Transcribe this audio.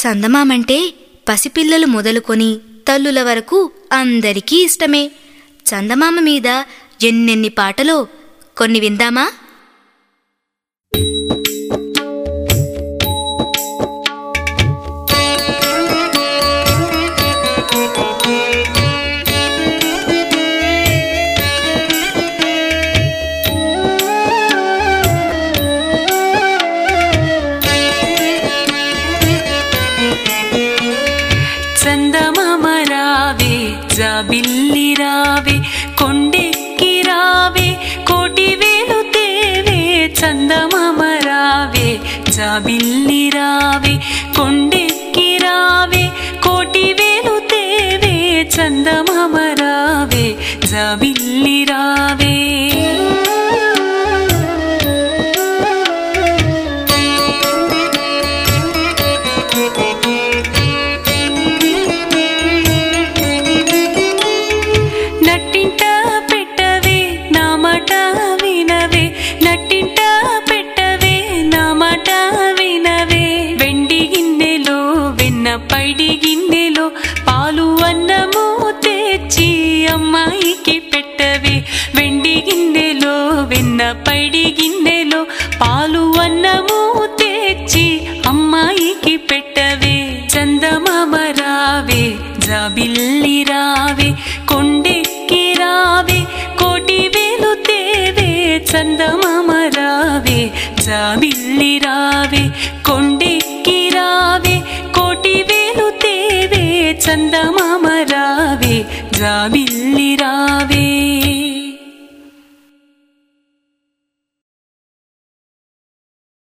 చందమామంటే పసిపిల్లలు మొదలుకొని తల్లుల వరకు అందరికీ ఇష్టమే చందమామ మీద ఎన్నెన్ని పాటలో కొన్ని విందామా చందమామ రావే జాబిల్లి రావే కొండెక్కి రావే కోటి వేలు తేవే చందమామ రావే జాబిల్లి రావే కొండెక్కి రావే కోటి వేలు తేవే చందమామ రావే జాబిల్లి రావే నట్టింట పెట్టవే నా మాట వినవే నట్టింట పెట్టవే నా మాట వినవే వెండి గిన్నెలో వెన్న పైడి గిన్నెలో పాలు అన్నము తెచ్చి అమ్మాయికి పెట్టవే వెండి గిన్నెలో వెన్న పైడి గిన్నెలో పాలు అన్నము తెచ్చి అమ్మాయికి పెట్టవే చందమామ రావే జాబిల్లి రావే కొండెక్కి రావే కోటి వేలు తేవే చందమామ రావే జాబిల్లి రావే కొండెక్కి రావే కోటి వేలు తేవే చందమామ రావే జాబిల్లి రావే